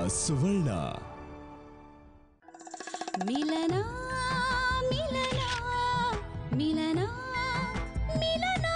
ಸುವರ್ಣ ಮಿಲನ ಮಿಲನ ಮಿಲನ ಮಿಲನ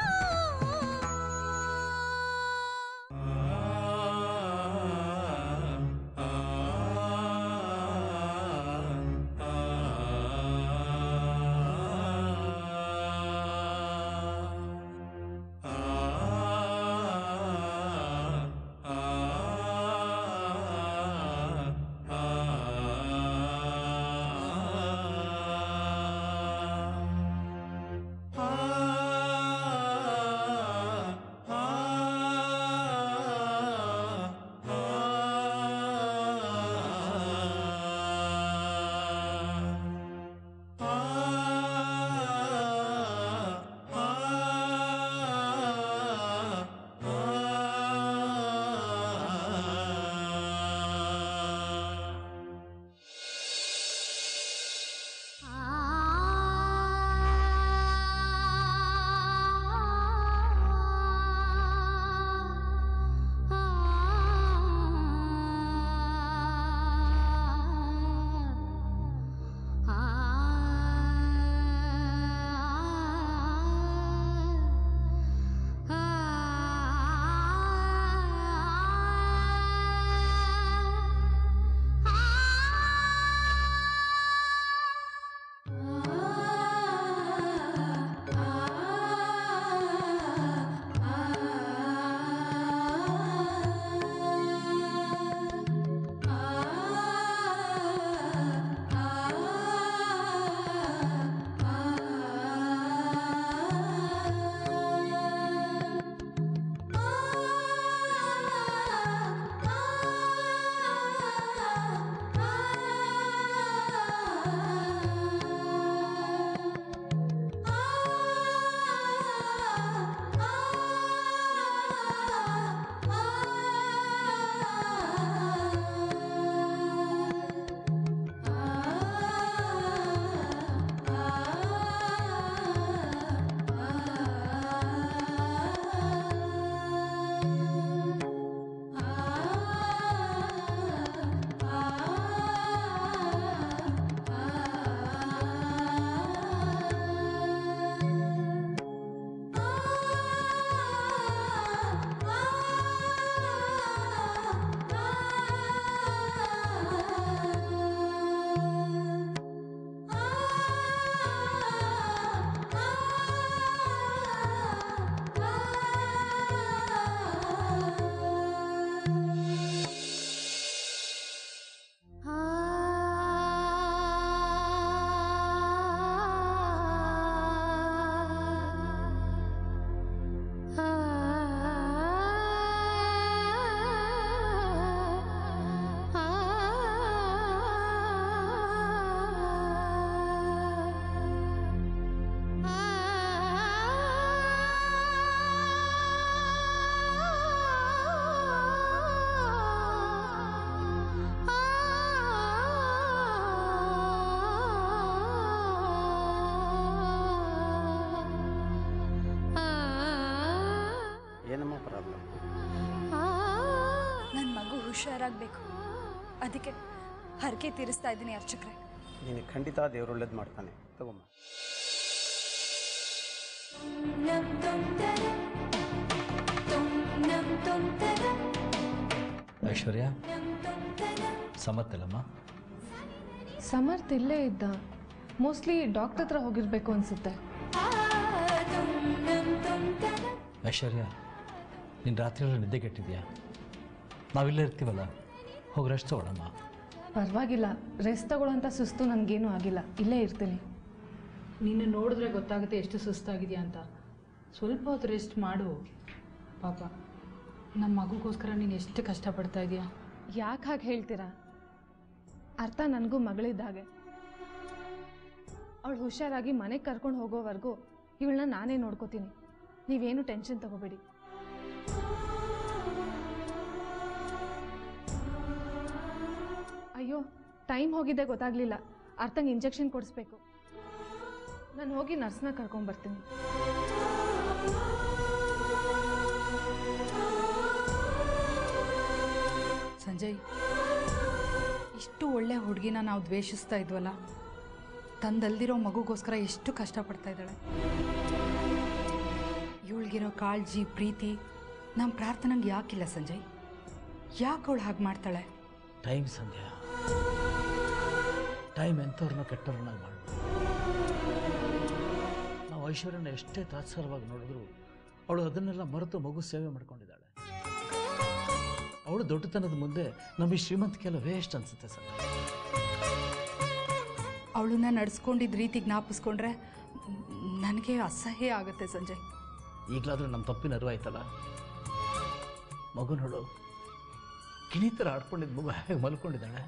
ಏನಮ್ಮ ಪ್ರಾಬ್ಲಮ್ ನನ್ನ ಮಗು ಹುಷಾರಾಗಬೇಕು ಅದಕ್ಕೆ ಹರಕೆ ತೀರಿಸ್ತಾ ಇದ್ದೀನಿ ಅರ್ಚಕ್ರೆ ನೀನು ಖಂಡಿತ ದೇವ್ರು ಒಳ್ಳೇದು ಮಾಡ್ತಾನೆ ತಗೊಮ್ಮ ಐಶ್ವರ್ಯ ಸಮತ್ತಲ್ಲಮ್ಮ ಸಮರ್ಥ್ ಇಲ್ಲೇ ಇದ್ದ ಮೋಸ್ಟ್ಲಿ ಡಾಕ್ಟರ್ ಹತ್ರ ಹೋಗಿರ್ಬೇಕು ಅನ್ಸುತ್ತೆ ಐಶ್ವರ್ಯ ನೀನು ರಾತ್ರಿ ಎಲ್ಲ ನಿದ್ದೆ ಕೆಟ್ಟಿದ್ಯಾ ನಾವಿಲ್ಲೇ ಇರ್ತೀವಲ್ಲ ಹೋಗಿ ರೆಸ್ಟ್ ತಗೊಳಮ್ಮ ಪರವಾಗಿಲ್ಲ ರೆಸ್ಟ್ ತಗೊಳ್ಳೋಂಥ ಸುಸ್ತು ನನಗೇನು ಆಗಿಲ್ಲ ಇಲ್ಲೇ ಇರ್ತೀನಿ ನಿನ್ನ ನೋಡಿದ್ರೆ ಗೊತ್ತಾಗುತ್ತೆ ಎಷ್ಟು ಸುಸ್ತಾಗಿದೆಯಾ ಅಂತ ಸ್ವಲ್ಪ ಹೊತ್ತು ರೆಸ್ಟ್ ಮಾಡು ಪಾಪ ನಮ್ಮ ಮಗುಗೋಸ್ಕರ ನೀನು ಎಷ್ಟು ಕಷ್ಟಪಡ್ತಾ ಇದೆಯಾ ಯಾಕೆ ಹಾಗೆ ಹೇಳ್ತೀರಾ ಅರ್ಥ ನನಗೂ ಮಗಳಿದ್ದಾಗೆ ಅವಳು ಹುಷಾರಾಗಿ ಮನೆಗೆ ಕರ್ಕೊಂಡು ಹೋಗೋವರೆಗೂ ಇವಳನ್ನ ನಾನೇ ನೋಡ್ಕೋತೀನಿ ನೀವೇನು ಟೆನ್ಷನ್ ತಗೋಬೇಡಿ ಅಯ್ಯೋ ಟೈಮ್ ಹೋಗಿದ್ದೆ ಗೊತ್ತಾಗ್ಲಿಲ್ಲ ಅರ್ಥಂಗೆ ಇಂಜೆಕ್ಷನ್ ಕೊಡಿಸ್ಬೇಕು ನಾನು ಹೋಗಿ ನರ್ಸ್ನ ಕರ್ಕೊಂಬರ್ತೀನಿ ಸಂಜಯ್ ಇಷ್ಟು ಒಳ್ಳೆ ಹುಡುಗಿನ ನಾವು ದ್ವೇಷಿಸ್ತಾ ಇದ್ವಲ್ಲ ತಂದಲ್ದಿರೋ ಮಗುಗೋಸ್ಕರ ಎಷ್ಟು ಕಷ್ಟಪಡ್ತಾ ಇದ್ದಾಳೆ ಇವಳಿಗಿರೋ ಕಾಳಜಿ ಪ್ರೀತಿ ನಮ್ಮ ಪ್ರಾರ್ಥನೆಗೆ ಯಾಕಿಲ್ಲ ಸಂಜಯ್ ಯಾಕೆ ಅವಳು ಹಾಗೆ ಮಾಡ್ತಾಳೆ ಟೈಮ್ ಸಂಧ್ಯಾ ಟೈಮ್ ಎಂಥವ್ರನ್ನ ಕೆಟ್ಟವ್ರನ್ನಾಗಿ ಮಾಡ್ಬೋದು ನಾವು ಐಶ್ವರ್ಯನ ಎಷ್ಟೇ ತಾತ್ಸಾರವಾಗಿ ನೋಡಿದ್ರು ಅವಳು ಅದನ್ನೆಲ್ಲ ಮರೆತು ಮಗು ಸೇವೆ ಮಾಡ್ಕೊಂಡಿದ್ದಾಳೆ ಅವಳು ದೊಡ್ಡತನದ ಮುಂದೆ ನಮಗೆ ಶ್ರೀಮಂತಿಕೆಲ್ಲ ವೇಸ್ಟ್ ಅನ್ಸುತ್ತೆ ಸರ್ ಅವಳನ್ನ ನಡೆಸ್ಕೊಂಡಿದ್ದ ರೀತಿ ಜ್ಞಾಪಿಸ್ಕೊಂಡ್ರೆ ನನಗೆ ಅಸಹ್ಯ ಆಗುತ್ತೆ ಸಂಜಯ್ ಈಗಲಾದರೂ ನಮ್ಮ ತಪ್ಪಿನ ಅರಿವಾಯ್ತಲ್ಲ ಮಗು ನೋಡು ಕಿಣಿ ಥರ ಆಡ್ಕೊಂಡಿದ್ದ ಮಗು ಹೇಗೆ ಮಲ್ಕೊಂಡಿದ್ದಾಳೆ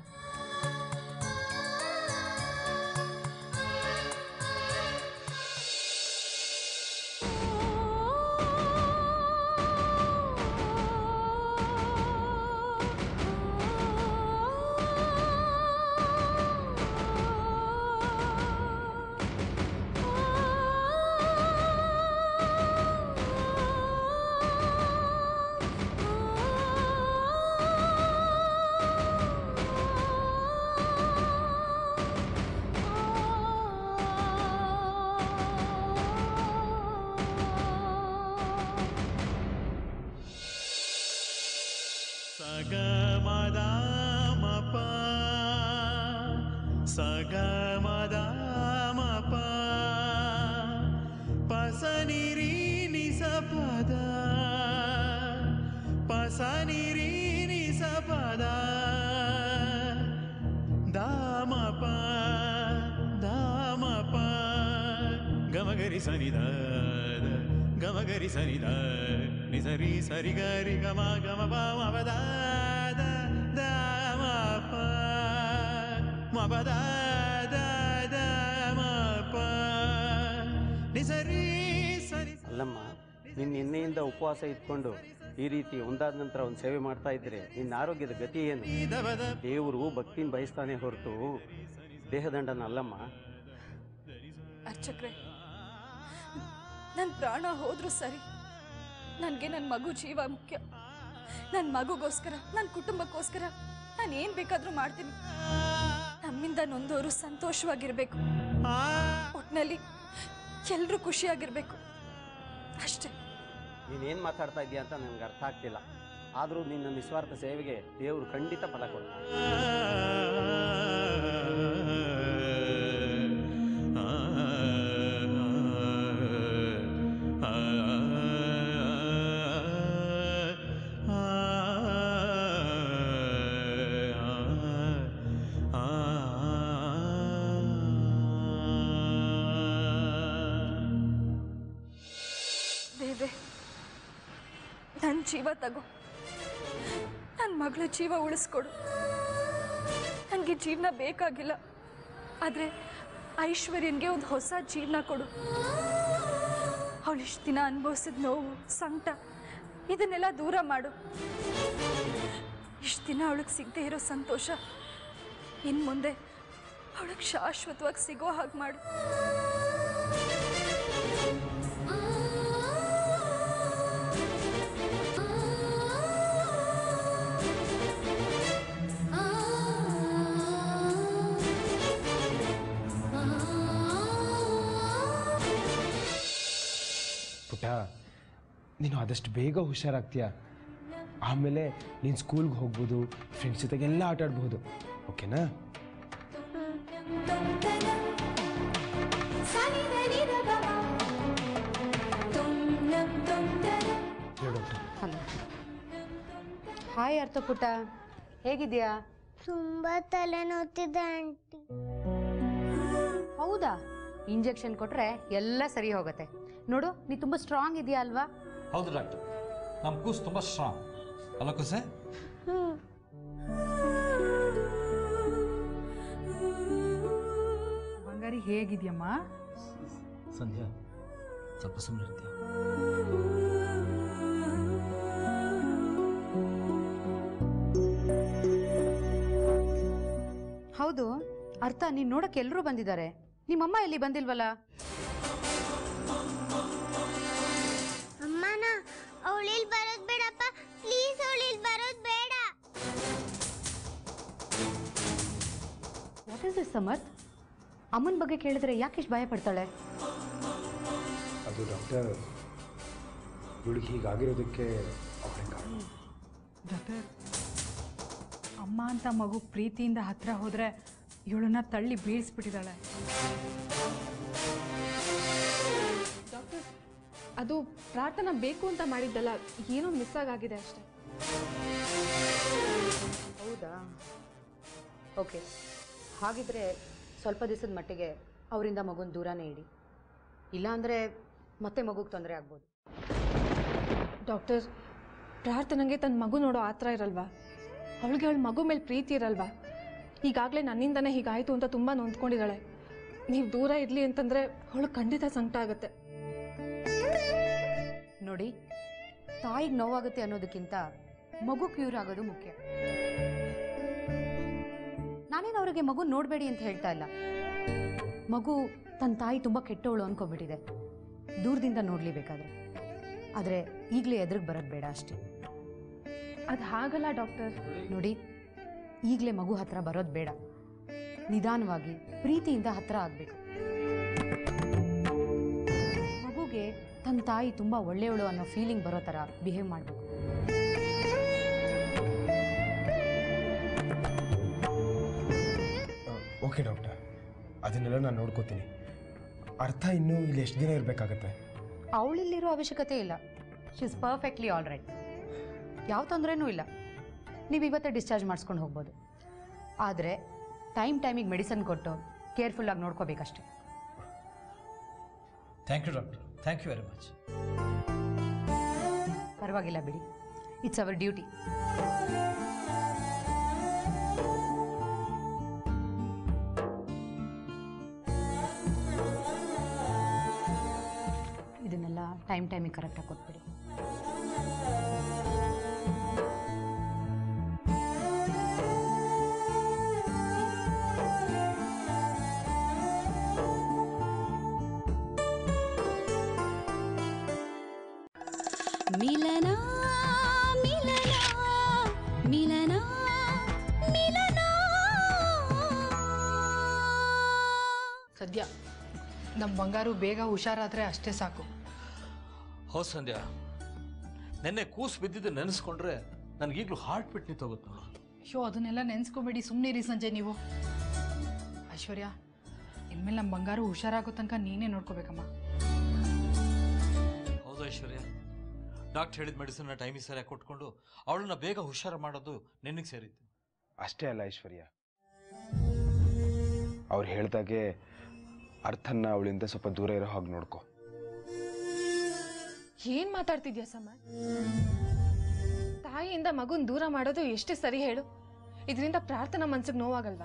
ಸಗಮದಾಮಪ ಸಗಮದಾಮಪ ಪಸನಿರಿ ನಿಸಪದ ಪಸನಿರಿ ನಿಸಪದ ದಾಮಪ ದಾಮಪ ಗಮಗರಿ ಸನಿದ ಗಮಗರಿ ಸನಿದ ನಿಸರಿ ಸರಿ ಗರಿ ಗಮ ಗಮ ಪಾಮ ಪದ ದ ಮ ಪ ಮ ಪದ ದ ದ ಮ ಪ ನಿಸರಿ ಸರಿ ಅಲ್ಲಮ್ಮ ನಿನ್ನ ನಿನ್ನೆಯಿಂದ ಉಪವಾಸ ಇಟ್ಕೊಂಡು ಈ ರೀತಿ ಒಂದಾದ ನಂತರ ಒಂದು ಸೇವೆ ಮಾಡ್ತಾ ಇದ್ರೆ ನಿನ್ನ ಆರೋಗ್ಯದ ಗತಿ ಏನು ದಬದ ದೇವರು ಭಕ್ತಿನ ಬಯಸ್ತಾನೆ ಹೊರತು ದೇಹದಂಡನ ಅಲ್ಲಮ್ಮ ಅರ್ಚಕ್ರೆ ನನ್ನ ಪ್ರಾಣ ಹೋದ್ರೂ ಸರಿ ನನಗೆ ನನ್ನ ಮಗು ಜೀವ ಮುಖ್ಯ ನನ್ನ ಮಗುಗೋಸ್ಕರ ನನ್ನ ಕುಟುಂಬಕ್ಕೋಸ್ಕರ ನಾನು ಏನು ಬೇಕಾದರೂ ಮಾಡ್ತೀನಿ ನಮ್ಮಿಂದ ನೊಂದವರು ಸಂತೋಷವಾಗಿರ್ಬೇಕು ಒಟ್ಟಿನಲ್ಲಿ ಎಲ್ಲರೂ ಖುಷಿಯಾಗಿರ್ಬೇಕು ಅಷ್ಟೇ ನೀನೇನು ಮಾತಾಡ್ತಾ ಇದೀಯ ಅಂತ ನನಗೆ ಅರ್ಥ ಆಗ್ತಿಲ್ಲ ಆದರೂ ನಿನ್ನ ನಿಸ್ವಾರ್ಥ ಸೇವೆಗೆ ದೇವರು ಖಂಡಿತ ಫಲ ಕೊಡ್ತಾನೆ ದೇವ್ರೆ ನನ್ನ ಜೀವ ತಗೋ ನನ್ನ ಮಗಳ ಜೀವ ಉಳಿಸ್ಕೊಡು ನನಗೆ ಜೀವನ ಬೇಕಾಗಿಲ್ಲ ಆದರೆ ಐಶ್ವರ್ಯನ್ಗೆ ಒಂದು ಹೊಸ ಜೀವನ ಕೊಡು ಅವಳು ಇಷ್ಟು ದಿನ ಅನುಭವಿಸಿದ ನೋವು ಸಂಕಟ ಇದನ್ನೆಲ್ಲ ದೂರ ಮಾಡು ಇಷ್ಟು ದಿನ ಅವಳಿಗೆ ಸಿಗದೆ ಇರೋ ಸಂತೋಷ ಇನ್ನು ಮುಂದೆ ಅವಳಿಗೆ ಶಾಶ್ವತವಾಗಿ ಸಿಗೋ ಹಾಗೆ ಮಾಡು ಪುಟ್ಟ ನೀನು ಆದಷ್ಟು ಬೇಗ ಹುಷಾರಾಗ್ತೀಯ ಆಮೇಲೆ ನೀನು ಸ್ಕೂಲ್ಗೆ ಹೋಗ್ಬೋದು ಫ್ರೆಂಡ್ಸ್ ಜೊತೆಗೆಲ್ಲ ಆಟ ಆಡ್ಬೋದು ಓಕೆನಾ ಹೇಳು ಡಾಕ್ಟರ್ ಹಲೋ ಹಾಯ್ ಅರ್ಥ ಪುಟ್ಟ ಹೇಗಿದ್ಯಾ ತುಂಬಾ ತಲೆನೋತಿದೆ ಆಂಟಿ ಹೌದಾ ಇಂಜೆಕ್ಷನ್ ಕೊಟ್ರೆ ಎಲ್ಲ ಸರಿ ಹೋಗುತ್ತೆ ನೋಡು ನೀ ತುಂಬ ಸ್ಟ್ರಾಂಗ್ ಇದೆಯಾ ಅಲ್ವಾ ಹೌದು ಡಾಕ್ಟರ್ ನಮ್ಮ ಕೂಸು ತುಂಬ ಸ್ಟ್ರಾಂಗ್ ಅಲ್ಲ ಕೂಸೆ ಬಂಗಾರಿ ಹೇಗಿದ್ಯಮ್ಮ ಸಂಧ್ಯಾ ಸ್ವಲ್ಪ ಸುಮ್ಮನೆ ಇರ್ತೀಯ ಹೌದು ಅರ್ಥ ನೀನು ನೋಡಕ್ಕೆ ಎಲ್ಲರೂ ಬಂದಿದ್ದಾರೆ ನಿಮ್ಮಮ್ಮ ಎಲ್ಲಿ ಬಂದಿಲ್ವಲ್ಲ ಅಮ್ಮನ ಅವಳಿಲ್ ಬರೋದ್ ಬೇಡಪ್ಪ ಪ್ಲೀಸ್ ಅವಳಿಲ್ ಬರೋದ್ ಬೇಡ ವಾಟ್ ಇಸ್ ಸಮರ್ಥ್ ಅಮ್ಮನ ಬಗ್ಗೆ ಕೇಳಿದ್ರೆ ಯಾಕಿಷ್ಟು ಭಯ ಪಡ್ತಾಳೆ ಅದು ಡಾಕ್ಟರ್ ಇವಳಿಗೆ ಹೀಗಾಗಿರೋದಕ್ಕೆ ಅವಳೇ ಕಾರಣ ಡಾಕ್ಟರ್ ಅಮ್ಮ ಅಂತ ಮಗು ಪ್ರೀತಿಯಿಂದ ಹತ್ರ ಹೋದರೆ ಇವಳನ್ನ ತಳ್ಳಿ ಬೀಳಿಸ್ಬಿಟ್ಟಿದ್ದಾಳೆ ಡಾಕ್ಟರ್ ಅದು ಪ್ರಾರ್ಥನಾ ಬೇಕು ಅಂತ ಮಾಡಿದ್ದಲ್ಲ ಏನೋ ಮಿಸ್ ಆಗಿದೆ ಅಷ್ಟೇ ಹೌದಾ ಓಕೆ ಹಾಗಿದ್ರೆ ಸ್ವಲ್ಪ ದಿವಸದ ಮಟ್ಟಿಗೆ ಅವರಿಂದ ಮಗುನ ದೂರನೇ ಇಡಿ ಇಲ್ಲಾಂದರೆ ಮತ್ತೆ ಮಗುಗೆ ತೊಂದರೆ ಆಗ್ಬೋದು ಡಾಕ್ಟರ್ ಪ್ರಾರ್ಥನೆಗೆ ತನ್ನ ಮಗು ನೋಡೋ ಆ ಥರ ಇರಲ್ವಾ ಅವಳಿಗೆ ಅವಳ ಮಗು ಮೇಲೆ ಪ್ರೀತಿ ಇರಲ್ವಾ ಈಗಾಗಲೇ ನನ್ನಿಂದನೇ ಹೀಗಾಯಿತು ಅಂತ ತುಂಬ ನೊಂದ್ಕೊಂಡಿದ್ದಾಳೆ ನೀವು ದೂರ ಇರಲಿ ಅಂತಂದರೆ ಅವಳು ಖಂಡಿತ ಸಂಕಟ ಆಗುತ್ತೆ ನೋಡಿ ತಾಯಿಗೆ ನೋವಾಗುತ್ತೆ ಅನ್ನೋದಕ್ಕಿಂತ ಮಗು ಕ್ಯೂರ್ ಆಗೋದು ಮುಖ್ಯ ನಾನೇನು ಅವರಿಗೆ ಮಗು ನೋಡಬೇಡಿ ಅಂತ ಹೇಳ್ತಾ ಇಲ್ಲ ಮಗು ತನ್ನ ತಾಯಿ ತುಂಬ ಕೆಟ್ಟವಳು ಅನ್ಕೊಬಿಟ್ಟಿದೆ ದೂರದಿಂದ ನೋಡಲಿ ಬೇಕಾದ್ರೆ ಆದರೆ ಈಗಲೇ ಎದುರಿಗೆ ಬರೋದು ಬೇಡ ಅಷ್ಟೇ ಅದು ಹಾಗಲ್ಲ ಡಾಕ್ಟರ್ ನೋಡಿ ಈಗಲೇ ಮಗು ಹತ್ರ ಬರೋದು ಬೇಡ ನಿಧಾನವಾಗಿ ಪ್ರೀತಿಯಿಂದ ಹತ್ರ ಆಗಬೇಕು ಮಗುಗೆ ತನ್ನ ತಾಯಿ ತುಂಬ ಒಳ್ಳೆಯವಳು ಅನ್ನೋ ಫೀಲಿಂಗ್ ಬರೋ ಥರ ಬಿಹೇವ್ ಮಾಡಬೇಕು ಓಕೆ ಡಾಕ್ಟರ್ ಅದನ್ನೆಲ್ಲ ನಾನು ನೋಡ್ಕೋತೀನಿ ಅರ್ಥ ಇನ್ನೂ ಇಲ್ಲಿ ಎಷ್ಟು ದಿನ ಇರಬೇಕಾಗತ್ತೆ ಅವಳಿಲ್ಲಿರೋ ಅವಶ್ಯಕತೆ ಇಲ್ಲ she is perfectly all right ಯಾವ ತೊಂದರೆನೂ ಇಲ್ಲ ನೀವು ಇವತ್ತೇ ಡಿಸ್ಚಾರ್ಜ್ ಮಾಡಿಸ್ಕೊಂಡು ಹೋಗ್ಬೋದು ಆದರೆ ಟೈಮ್ ಟೈಮಿಗೆ ಮೆಡಿಸನ್ ಕೊಟ್ಟು ಕೇರ್ಫುಲ್ಲಾಗಿ ನೋಡ್ಕೋಬೇಕಷ್ಟೆ thank you doctor thank you very much ಪರವಾಗಿಲ್ಲ ಬಿಡಿ ಇಟ್ಸ್ ಅವರ್ ಡ್ಯೂಟಿ ಇದನ್ನೆಲ್ಲ ಟೈಮ್ ಟೈಮಿಗೆ ಕರೆಕ್ಟಾಗಿ ಕೊಟ್ಬಿಡಿ ಮಿಲನ ಮಿಲನ ಮಿಲನ ಮಿಲನ ಸದ್ಯ ನಮ್ಮ ಬಂಗಾರು ಬೇಗ ಹುಷಾರಾದರೆ ಅಷ್ಟೇ ಸಾಕು ಹೌದು ಸಂಧ್ಯಾ ನೆನ್ನೆ ಕೂಸು ಬಿದ್ದಿದ್ದು ನೆನೆಸ್ಕೊಂಡ್ರೆ ನನಗೀಗಲೂ ಹಾರ್ಟ್ ಬಿಟ್ಟು ನಿಂತೋಗುತ್ತೆ ನೋಡು ಅಯ್ಯೋ ಅದನ್ನೆಲ್ಲ ನೆನೆಸ್ಕೊಬೇಡಿ ಸುಮ್ಮನೆ ಇರಿ ಸಂಜೆ ನೀವು ಐಶ್ವರ್ಯ ಇನ್ಮೇಲೆ ನಮ್ಮ ಬಂಗಾರು ಹುಷಾರಾಗೋ ತನಕ ನೀನೇ ನೋಡ್ಕೋಬೇಕಮ್ಮ ಹೌದು ಐಶ್ವರ್ಯ ಡಾಕ್ಟರ್ ಹೇಳಿದ ಮೆಡಿಸಿನ್ನ ಟೈಮಿಗೆ ಸರಿಯಾಗಿ ಕೊಟ್ಕೊಂಡು ಅವಳನ್ನ ಬೇಗ ಹುಷಾರು ಮಾಡೋದು ನಿನಗೆ ಸೇರಿತ್ತು ಅಷ್ಟೇ ಅಲ್ಲ ಐಶ್ವರ್ಯ ಅವ್ರು ಹೇಳ್ದಾಗೆ ಅರ್ಥನ ಅವಳಿಂದ ಸ್ವಲ್ಪ ದೂರ ಇರೋ ಹಾಗೆ ನೋಡ್ಕೊ ಏನ್ ಮಾತಾಡ್ತಿದ್ಯಾ ಸಮ ತಾಯಿಯಿಂದ ಮಗುನ್ ದೂರ ಮಾಡೋದು ಎಷ್ಟು ಸರಿ ಹೇಳು ಇದರಿಂದ ಪ್ರಾರ್ಥನಾ ಮನ್ಸಿಗೆ ನೋವಾಗಲ್ವಾ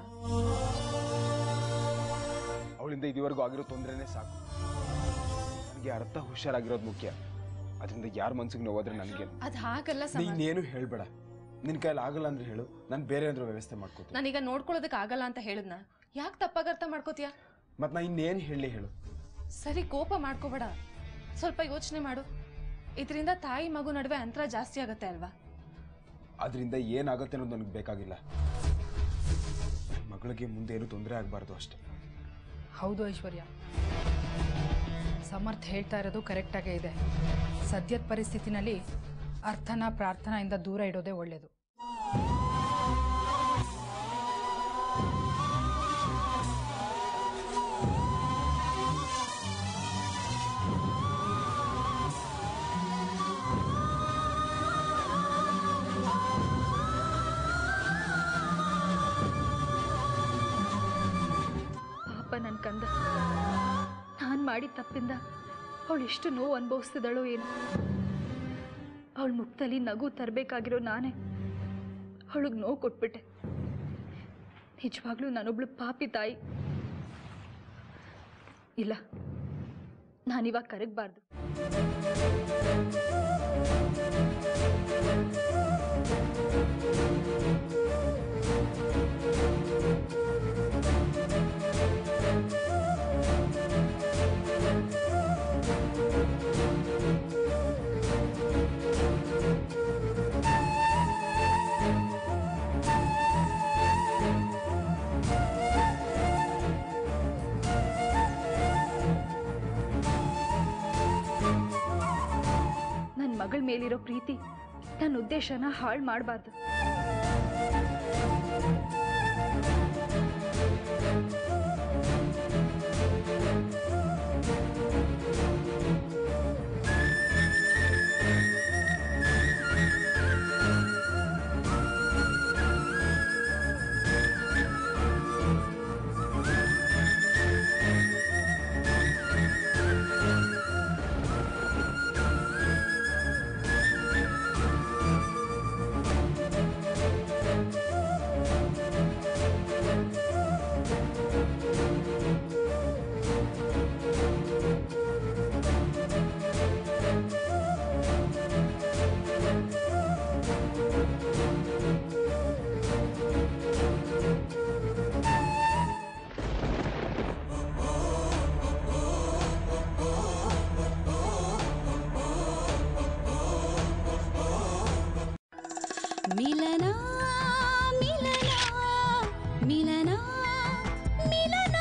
ಅವಳಿಂದ ಇದುವರೆಗೂ ಆಗಿರೋ ತೊಂದರೆನೇ ಸಾಕು ನನಗೆ ಅರ್ಥ ಹುಷಾರಾಗಿರೋದು ಮುಖ್ಯ ಅದರಿಂದ ಯಾರ ಮನ್ಸಿಗೆ ನೋವಾದ್ರೆ ನನಗೇನು ಅದ್ ಹಾಗಲ್ಲ ಸಮ ನೀನೇನು ಹೇಳ್ಬೇಡ ನಿನ್ನ ಕೈಯಲ್ಲಿ ಆಗಲ್ಲ ಅಂದ್ರೆ ಹೇಳು ನಾನು ಬೇರೆ ಏನಾದ್ರು ವ್ಯವಸ್ಥೆ ಮಾಡ್ಕೋತೀನಿ ನಾನೀಗ ನೋಡ್ಕೊಳ್ಳೋದಕ್ಕೆ ಆಗಲ್ಲ ಅಂತ ಹೇಳಿದ್ನ ಯಾಕೆ ತಪ್ಪಾಗಿ ಅರ್ಥ ಮಾಡ್ಕೋತೀಯ ಮತ್ತೆ ನಾ ಇನ್ನೇನು ಹೇಳಿ ಹೇಳು ಸರಿ ಕೋಪ ಮಾಡ್ಕೋಬೇಡ ಸ್ವಲ್ಪ ಯೋಚನೆ ಮಾಡು ಇದರಿಂದ ತಾಯಿ ಮಗು ನಡುವೆ ಅಂತರ ಜಾಸ್ತಿ ಆಗತ್ತೆ ಅಲ್ವಾ ಅದರಿಂದ ಏನಾಗುತ್ತೆ ಅನ್ನೋದು ನನಗೆ ಬೇಕಾಗಿಲ್ಲ ನನ್ ಮಗಳಿಗೆ ಮುಂದೆ ಏನು ತೊಂದರೆ ಆಗಬಾರ್ದು ಅಷ್ಟೇ ಹೌದು ಐಶ್ವರ್ಯ ಸಮರ್ಥ್ ಹೇಳ್ತಾ ಇರೋದು ಕರೆಕ್ಟಾಗೇ ಇದೆ ಸದ್ಯದ ಪರಿಸ್ಥಿತಿನಲ್ಲಿ ಅರ್ಥನ ಪ್ರಾರ್ಥನೆಯಿಂದ ದೂರ ಇಡೋದೇ ಒಳ್ಳೆಯದು ಪಾಪ ನನ್ನ ಕಂದ ನಾನು ಮಾಡಿದ ತಪ್ಪಿಂದ ಅವಳು ಎಷ್ಟು ನೋವು ಅನುಭವಿಸ್ತಿದ್ದಾಳೋ ಏನು ಅವಳ ಮುಖದಲ್ಲಿ ನಗು ತರಬೇಕಾಗಿರೋ ನಾನೇ ಅವಳಿಗೆ ನೋವು ಕೊಟ್ಬಿಟ್ಟೆ ನಿಜವಾಗ್ಲೂ ನಾನೊಬ್ಳು ಪಾಪಿ ತಾಯಿ ಇಲ್ಲ ನಾನಿವಾಗ ಕರಗಬಾರ್ದು ಆ ಮೇಲಿರೋ ಪ್ರೀತಿ ನನ್ನ ಉದ್ದೇಶನ ಹಾಳು ಮಾಡಬಾರ್ದು ಮಿಲನ ಮಿಲನ ಮಿಲನ ಮಿಲನ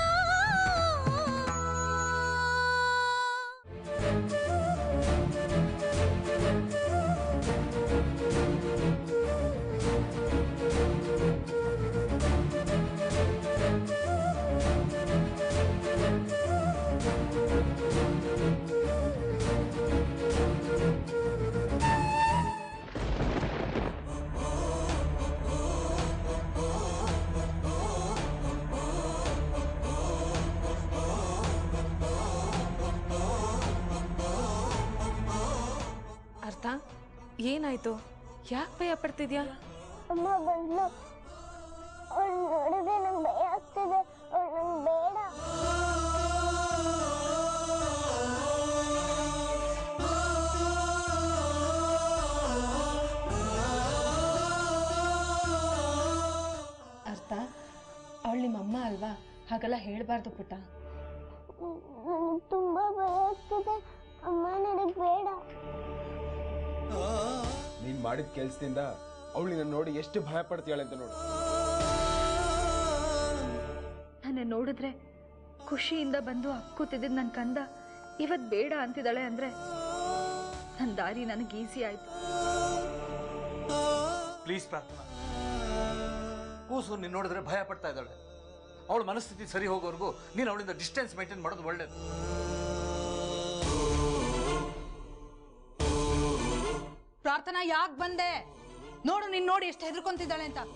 ಅರ್ಥ ಏನಾಯ್ತು ಯಾಕೆ ಭಯ ಪಡ್ತಿದ್ಯಾ ಅಮ್ಮ ಬಂದ್ಲು ಅವಳು ನೋಡಿದ್ರೆ ನಂಗೆ ಭಯ ಆಗ್ತಿದೆ ಅವಳು ನಂಗೆ ಬೇಡ ಅರ್ಥ ಅವಳು ನಿಮ್ಮ ಅಮ್ಮ ಅಲ್ವಾ ಹಾಗೆಲ್ಲ ಹೇಳಬಾರ್ದು ಪುಟ್ಟ ನನಗೆ ತುಂಬಾ ಭಯ ಆಗ್ತಿದೆ ಅಮ್ಮ ನನಗೆ ಬೇಡ ನೀನು ಮಾಡಿದ ಕೆಲಸದಿಂದ ಅವಳು ನಿನ್ನ ನೋಡಿ ಎಷ್ಟು ಭಯ ಪಡ್ತೀಯಾಳೆ ಅಂತ ನೋಡು ನನ್ನ ನೋಡಿದ್ರೆ ಖುಷಿಯಿಂದ ಬಂದು ಅಕ್ಕೂತಿದ್ದ ನನ್ನ ಕಂದ ಇವತ್ತು ಬೇಡ ಅಂತಿದ್ದಾಳೆ ಅಂದ್ರೆ ನನ್ನ ದಾರಿ ನನಗೆ ಈಸಿ ಆಯ್ತು ಪ್ಲೀಸ್ ಪ್ರಾರ್ಥನಾ ಕೂಸು ನೀನು ನೋಡಿದ್ರೆ ಭಯ ಪಡ್ತಾ ಇದ್ದಾಳೆ ಅವಳ ಮನಸ್ಥಿತಿ ಸರಿ ಹೋಗೋವರೆಗೂ ನೀನು ಅವಳಿಂದ ಡಿಸ್ಟೆನ್ಸ್ ಮೇಂಟೈನ್ ಮಾಡೋದು ಒಳ್ಳೇದು ಪ್ರಾರ್ಥನಾ ಯಾಕೆ ಬಂದೆ ನೋಡು ನೀನ್ ನೋಡಿ ಎಷ್ಟು ಹೆದರ್ಕೊಂತಿದ್ದಾಳೆ ಅಂತ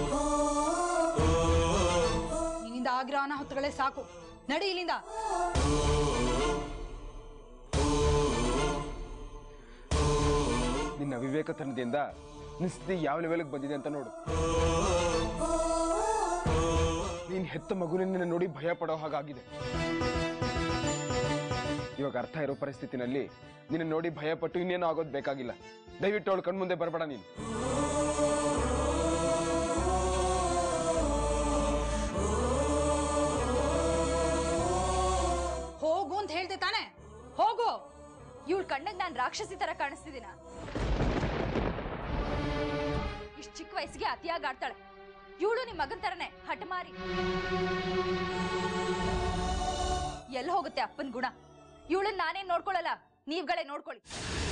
ನಿನ್ನಿಂದ ಆಗಿರೋ ಅನಾಹುತಗಳೇ ಸಾಕು ನಡಿ ಇಲ್ಲಿಂದ ನಿನ್ನ ಅವಿವೇಕತನದಿಂದ ನಿಸ್ಥಿತಿ ಯಾವ ಲೆವೆಲ್ಗೆ ಬಂದಿದೆ ಅಂತ ನೋಡು ನೀನ್ ಹೆತ್ತ ಮಗುವಿನ ನೋಡಿ ಭಯ ಪಡೋ ಹಾಗಾಗಿದೆ ಇವಾಗ ಅರ್ಥ ಇರೋ ಪರಿಸ್ಥಿತಿನಲ್ಲಿ ನಿನ್ನ ನೋಡಿ ಭಯ ಪಟ್ಟು ಇನ್ನೇನು ಆಗೋದು ಬೇಕಾಗಿಲ್ಲ ದಯವಿಟ್ಟು ಅವಳು ಕಣ್ಮುಂದೆ ಬರಬೇಡ ನೀನು ಹೋಗು ಅಂತ ಹೇಳ್ದೆ ತಾನೆ ಹೋಗು ಇವಳು ಕಣ್ಣಗ್ ನಾನು ರಾಕ್ಷಸಿ ತರ ಕಾಣಿಸ್ತಿದ್ದೀನ ಇಷ್ಟು ಚಿಕ್ಕ ವಯಸ್ಸಿಗೆ ಅತಿಯಾಗಿ ಆಡ್ತಾಳೆ ಇವಳು ನಿಮ್ ಮಗನ್ ತರನೇ ಹಠಮಾರಿ ಎಲ್ಲಿ ಹೋಗುತ್ತೆ ಅಪ್ಪನ್ ಗುಣ ಇವಳನ್ನ ನಾನೇನ್ ನೋಡ್ಕೊಳಲ್ಲ ನೀವ್ಗಳೇ ನೋಡ್ಕೊಳ್ಳಿ